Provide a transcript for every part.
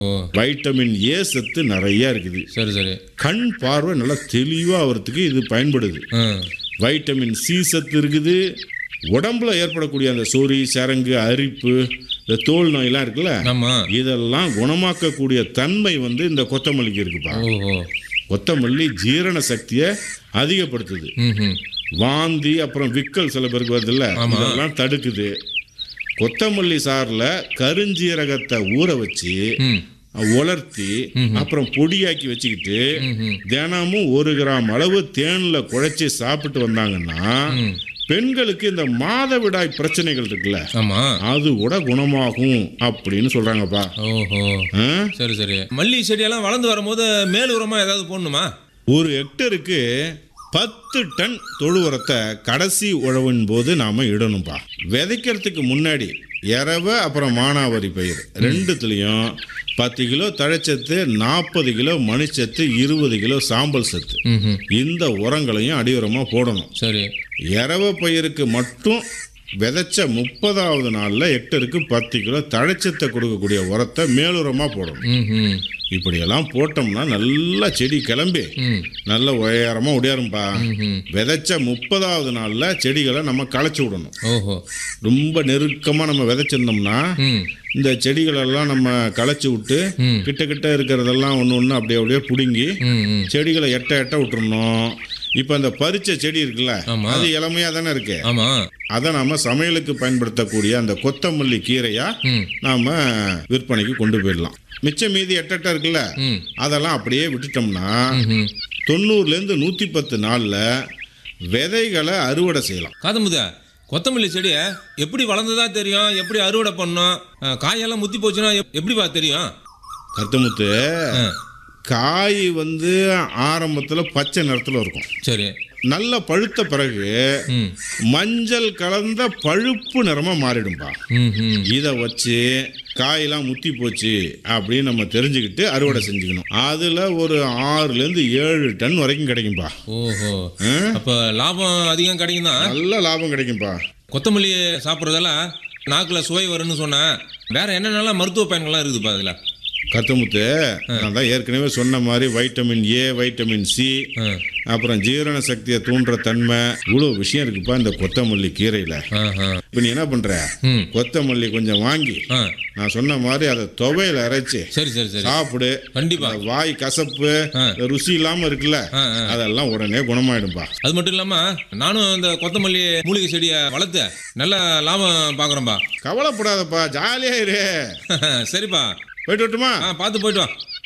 O vitamin A சத்து நிறைய இருக்குது சரி சரி கண் பார்வை நல்லா தெளிவாக ஆகிறதுக்கு இது பயன்படுது ஆ வைட்டமின் சி சத்து இருக்குது உடம்புல ஏற்படக்கூடிய அந்த சொறி சரங்கு அரிப்பு இந்த தோல் நோயெல்லாம் இருக்குல்ல ஆமாம் இதெல்லாம் குணமாக்கக்கூடிய தன்மை வந்து இந்த கொத்தமல்லிக்கு இருக்குப்பா ஓஹோ கொத்தமல்லி ஜீரண சக்தியை அதிகப்படுத்துது ம் ம் வாந்தி அப்புறம் விக்கல் சில பேருக்கு வருதுல்ல இதெல்லாம் தடுக்குது கொத்தமல்லி சாறில் கருஞ்சீரகத்தை ஊற வச்சு ம் உலர்த்தி அப்புறம் பொடியாக்கி வச்சுக்கிட்டு ம்ஹும். தினமும் ஒரு கிராம் அளவு தேனில் குழைச்சி சாப்பிட்டு வந்தாங்கன்னா ம் பெண்களுக்கு இந்த மாதவிடாய் பிரச்சனைகள் இருக்குல்ல ஆமாம் அது கூட குணமாகும் அப்படின்னு சொல்றாங்கப்பா ஓஹோ ஆ? சரி சரி மல்லி செடியெல்லாம் வளர்ந்து வரும்போது மேல் உரமாக ஏதாவது போடணுமா ஒரு ஹெக்டருக்கு பத்து டன் தொழு உரத்தை கடைசி உழவின் போது நாம இடணும்பா விதைக்கிறதுக்கு முன்னாடி இரவை அப்புறம் மானாவாரி பயிர் ரெண்டுத்துலேயும் பத்து கிலோ தழைச்சத்து நாற்பது கிலோ மணிச்சத்து இருபது கிலோ சாம்பல் சத்து ம் இந்த உரங்களையும் அடியுரமாக போடணும் சரி இரவ பயிருக்கு மட்டும் விதைச்ச முப்பதாவது நாளில் ஹெக்டருக்கு பத்து கிலோ தழைச்சத்தை கொடுக்கக்கூடிய உரத்தை மேலுரமாக போடணும் ம் ம் இப்படியெல்லாம் போட்டோம்னா நல்லா செடி கிளம்பி ம் நல்ல உயரமாக உடையாரும்பா ம் விதைச்ச முப்பதாவது நாளில் செடிகளை நம்ம களைச்சி விடணும் ஓஹோ ரொம்ப நெருக்கமாக நம்ம விதைச்சிருந்தோம்னா ம் இந்த செடிகளெல்லாம் நம்ம களைச்சி விட்டு ம் கிட்ட கிட்ட இருக்கிறதெல்லாம் ஒன்று ஒன்று அப்படியே அப்படியே பிடுங்கி ம் ம் செடிகளை எட்ட எட்ட விட்டுறணும் இப்போ அந்த பறிச்ச செடி இருக்குல்ல ஆமா. அது இளமையாக தானே இருக்கு ஆமாம் அதை நாம சமையலுக்கு பயன்படுத்தக்கூடிய அந்த கொத்தமல்லி கீரையா ம் நாம விற்பனைக்கு கொண்டு போயிடலாம் மிச்சம் மீதி எட்டட்ட இருக்குல்ல ம் அதெல்லாம் அப்படியே விட்டுட்டோம்னா ம் தொண்ணூறுலேருந்து நூற்றி பத்து நாளில் விதைகளை அறுவடை செய்யலாம் காதமுதா கொத்தமல்லி செடி எப்படி வளர்ந்ததா தெரியும் எப்படி அறுவடை பண்ணணும் அஹ், காயெல்லாம் முத்தி போச்சுன்னா எப்- எப்படிப்பா தெரியும் கருத்தமுத்து ஆ, காய் வந்து ஆரம்பத்தில் பச்சை நிறத்தில் இருக்கும் சரி நல்ல பழுத்த பிறகு ம் மஞ்சள் கலந்த பழுப்பு நிறமாக மாறிடும்பா ம் ம் இதை வச்சு காயெல்லாம் முத்தி போச்சு அப்படின்னு நம்ம தெரிஞ்சுக்கிட்டு அறுவடை செஞ்சுக்கணும் அதில் ஒரு ஆறுலேருந்து ஏழு டன் வரைக்கும் கிடைக்கும்பா ஓஹோ ஆ? அப்போ லாபம் அதிகம் கிடைக்கும் தான் நல்ல லாபம் கிடைக்கும்பா கொத்தமல்லி சாப்பிட்றதால நாக்கில் சுவை வரும்னு சொன்னேன் வேற என்னென்னலாம் மருத்துவ பயன்கள்லாம் இருக்குதுப்பா அதில் கத்தமுத்து நான் தான் ஏற்கனவே சொன்ன மாதிரி வைட்டமின் ஏ வைட்டமின் சி ஆ அப்புறம் ஜீரண சக்தியை தூண்டுற தன்மை இவ்வளோ விஷயம் இருக்குப்பா இந்த கொத்தமல்லி கீரையில் ஆஹா. இப்போ நீ என்ன பண்ணுற ம் கொத்தமல்லி கொஞ்சம் வாங்கி ஆ நான் சொன்ன மாதிரி அதை துவையில அரைச்சி சரி சரி சரி சாப்பிடு கண்டிப்பா அந்த வாய் கசப்பு ஆ. இந்த ருசி இல்லாமல் இருக்குல்ல ஆ ஆ அதெல்லாம் உடனே குணமாயிடும்பா அது மட்டும் இல்லாமல் நானும் இந்த கொத்தமல்லி மூலிகை செடியை வளர்த்து நல்ல லாபம் பார்க்குறேன்பா கவலைப்படாதப்பா ஜாலியா இரு சரிப்பா போயிட்டு வரட்டுமா ஆ பார்த்து போயிட்டு வா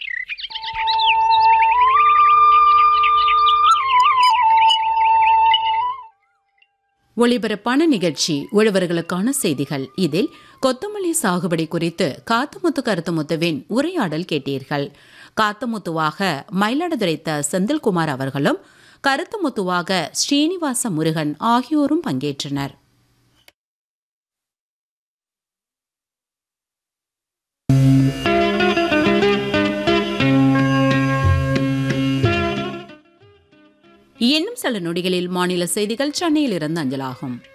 ஒளிபரப்பான நிகழ்ச்சி உழவர்களுக்கான செய்திகள் இதில் கொத்தமல்லி சாகுபடி குறித்து காத்தமுத்து கருத்துமுத்துவின் உரையாடல் கேட்டீர்கள் காத்தமுத்துவாக மயிலாடுதுறை த செந்தில்குமார் அவர்களும் கருத்துமுத்துவாக ஸ்ரீனிவாச முருகன் ஆகியோரும் பங்கேற்றனர் இன்னும் சில நொடிகளில் மாநில செய்திகள் சென்னையிலிருந்து அஞ்சலாகும்